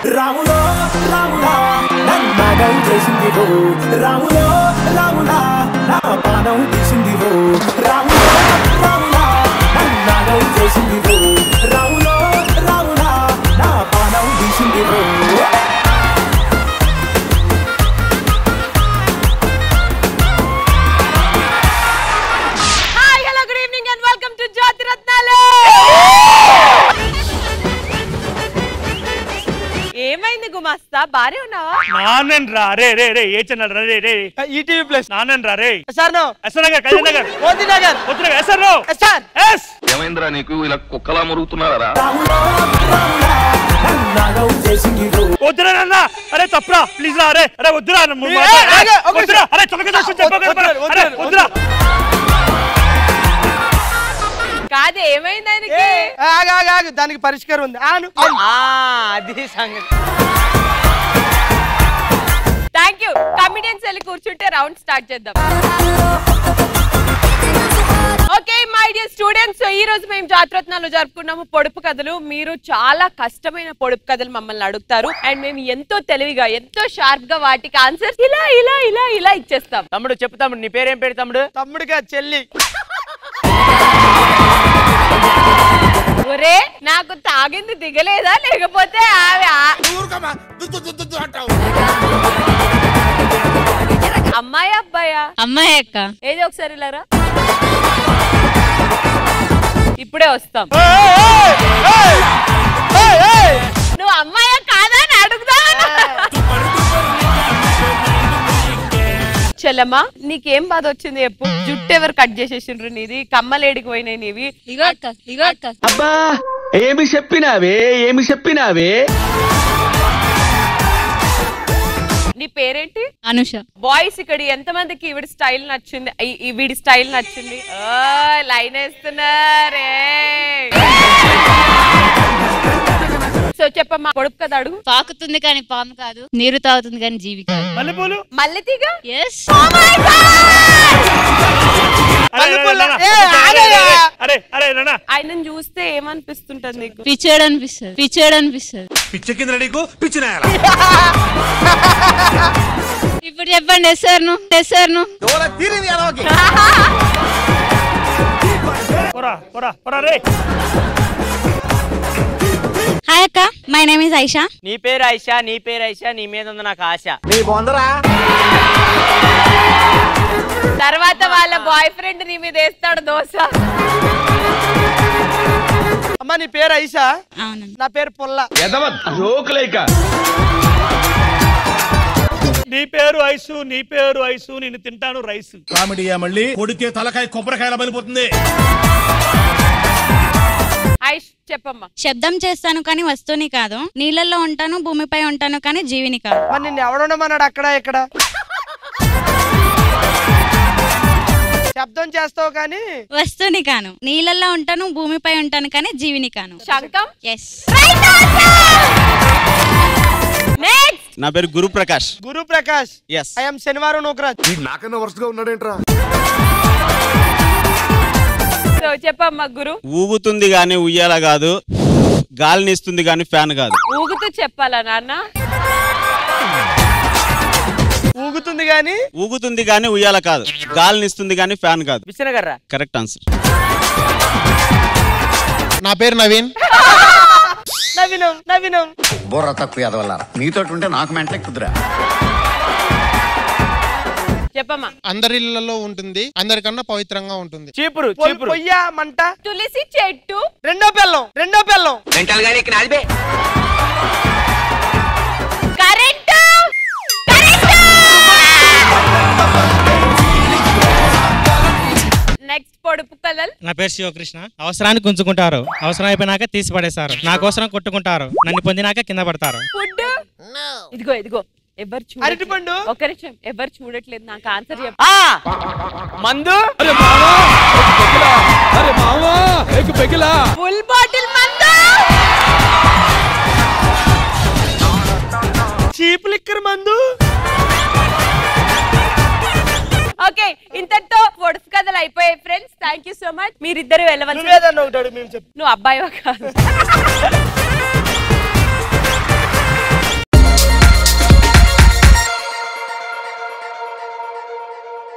రాములో రాములా నన్నాగం చేసింది రో రాములో రాములా నా పానం తీసింది రో రాములో రాములా నన్నాగం చేసింది రో రాములో రాములా నా పానం తీసింది రో hi hello good evening and welcome to Jyothi Ratnalu ఏమైంది గుమాస్తా బానే ఉన్నావా నానన్ రా రే రే రే ఏ ఛానల్ రా రే రే ఈటీవీ ప్లస్ నానన్ రా రే సార్ నో ఎస్ఆర్ నగర్ కళ్యాణ్ నగర్ మోదీ నగర్ వద్దురా ఎస్ఆర్ రావు సార్ ఎస్ ఏమైందిరా నీకు ఇలా కుక్కలా మురుగుతున్నారా రాములో రాములా నన్నాగం చేసింది రో వద్దురా నాన్న అరే తప్పురా ప్లీజ్ రా అరే అరే వద్దురా అన్న ముందు ఏ, మాట. ఆగు, ఒక వద్దురా అరే తొలగ దర్శనం చెప్పావు కదా వద్దురా, మరి. అరే వద్దురా, వద్దురా కాదు ఏమైంది ఆయనకి ఏ, ఆగు ఆగు ఆగు దానికి పరిష్కారం ఉంది ఆను ఆ, అది సంగతి థ్యాంక్ యూ కమిడియన్స్ వెళ్ళి కూర్చుంటే రౌండ్ స్టార్ట్ చేద్దాం ఓకే మై డియర్ స్టూడెంట్స్ ఈ రోజు మేము జాతరత్నాలు జరుపుకున్నాము పొడుపు కథలు మీరు చాలా కష్టమైన పొడుపు కథలు మమ్మల్ని అడుగుతారు అండ్ మేము ఎంతో తెలివిగా ఎంతో షార్ప్ గా వాటికి ఆన్సర్స్ ఇలా ఇలా ఇలా ఇలా ఇచ్చేస్తాం తమ్ముడు చెప్పు తమ్ముడు నీ పేరేం పేరు తమ్ముడు తమ్ముడిగా చెల్లి ఒరే నాకు తాగింది దిగలేదా లేకపోతే ఆమె ఆ- అమ్మాయి అబ్బాయా అమ్మాయి అక్క ఏది ఒకసారి ఇలారా ఇప్పుడే వస్తాం నువ్వు అమ్మాయా కాదా అని అడుగుదామా చెల్లమ్మా నీకేం బాధ వచ్చింది చెప్పు జుట్టు ఎవరు కట్ చేసేసిండ్రు నీది కమ్మలేడికి పోయినాయి నీవి ఇగో అక్క ఇగో అక్క అబ్బా ఏమి చెప్పినావే ఏమి చెప్పినావే నీ పేరేంటి అనుష బాయ్స్ ఇక్కడ ఎంత మందికి ఈవిడి స్టైల్ నచ్చింది ఈ- ఈ వీడి స్టైల్ నచ్చింది ఓ లైన్ వేస్తున్నారే సో చెప్పమ్మా పొడుపు కదా అడుగు పాకుతుంది కానీ పాము కాదు నీరు తాగుతుంది కానీ జీవి కాదు మల్లెపూలు మల్లెతీగ ఎస్ అరే, అరే, మల్లెపూలు, నాన్న, ఏ, అరే, అరే, ఆగయ్యా. అరే అరే నాన్న ఆయనను చూస్తే ఏమనిపిస్తుంటది నీకు పిచ్చాడు అనిపిస్తుంది పిచ్చాడు అనిపిస్తుంది ఇప్పుడు చెప్పండి ఎస్ఆర్ను ఎస్ఆర్ను పోరా పోరా పోరా రే హాయ్ అక్క మై నేమ్ ఇస్ ఐషా నీ పేరు ఐషా నీ పేరు ఐషా నీ మీద ఉంది నాకు ఆశ తర్వాత వాళ్ళ బాయ్ ఫ్రెండ్ నీ మీద వేస్తాడు దోశ అమ్మా నీ పేరు ఐసా అవునండి నా పేరు పుల్ల ఎదవ జోకులేక నీ పేరు ఐసు నీ పేరు ఐసు నేను తింటాను రైస్ కామెడీయా మళ్ళీ కొడితే తలకాయ కొబ్బరికాయల బలిపోతుంది ఐష్ చెప్పమ్మా శబ్దం చేస్తాను కానీ వస్తువుని కాదు నీళ్ళల్లో ఉంటాను భూమిపై ఉంటాను కానీ జీవిని కాదు మరి నిన్ను ఎవడుండమన్నాడు అక్కడ ఇక్కడ శబ్దం చేస్తావు కానీ వస్తువుని కాను నీళ్ళల్లో ఉంటాను భూమిపై ఉంటాను కానీ జీవిని కాను శంఖం ఎస్ నెక్స్ట్ నా పేరు గురుప్రకాష్ గురు ప్రకాష్ ఎస్ ఐఎమ్ శనివారం నూకరాజ్ నాకన్నా వరుసగా ఉన్నాడేంట్రా సో చెప్పమ్మా గురు ఊగుతుంది గాని ఉయ్యాల కాదు గాలినిస్తుంది గాని ఫ్యాన్ కాదు ఊగుతూ చెప్పాలా నాన్న ఊగుతుంది గాని ఊగుతుంది గాని ఉయ్యాల కాదు గాలినిస్తుంది గాని ఫ్యాన్ కాదు విసనగర్రా కరెక్ట్ ఆన్సర్ నా పేరు నవీన్ నవీనం నవీనం బుర్ర తక్కువ ఎదవల్ల నీతో ఉంటే నాకు మెంటలే కుదురా చెప్పమ్మా అందరిళ్లలో ఉంటుంది అందరికన్నా పవిత్రంగా ఉంటుంది చీపురు పొల్- చీపురు పొయ్య మంట తులసి చెట్టు రెండో పెళ్ళం రెండో పెళ్ళం కరెంటు నెక్స్ట్ పొడుపు కలల్ నా పేరు శివకృష్ణ అవసరానికి ఉంచుకుంటారు అవసరం అయిపోయినాక తీసి పడేస్తారు నా కోసం కొట్టుకుంటారు నన్ను పొందినాక కింద పడతారు ఫుడ్ ఇదిగో ఇదిగో ఎవరు చూడ అరటిపండు ఒక నిమిషం ఎవరు చూడట్లేదు నాకు ఆన్సర్ చెప్పు ఆ! మందు ఫుల్ బాటిల్ మందు చీప్ లిక్కర్ మందు ఓకే ఇంతటితో పొడుపు కథలు అయిపోయాయి friends thank you so much మీరిద్దరు వెళ్ళవచ్చు నువ్వేదన్నా ఒకటి అడుగు మేము చెప్పు నువ్వు అబ్బాయివా కాదు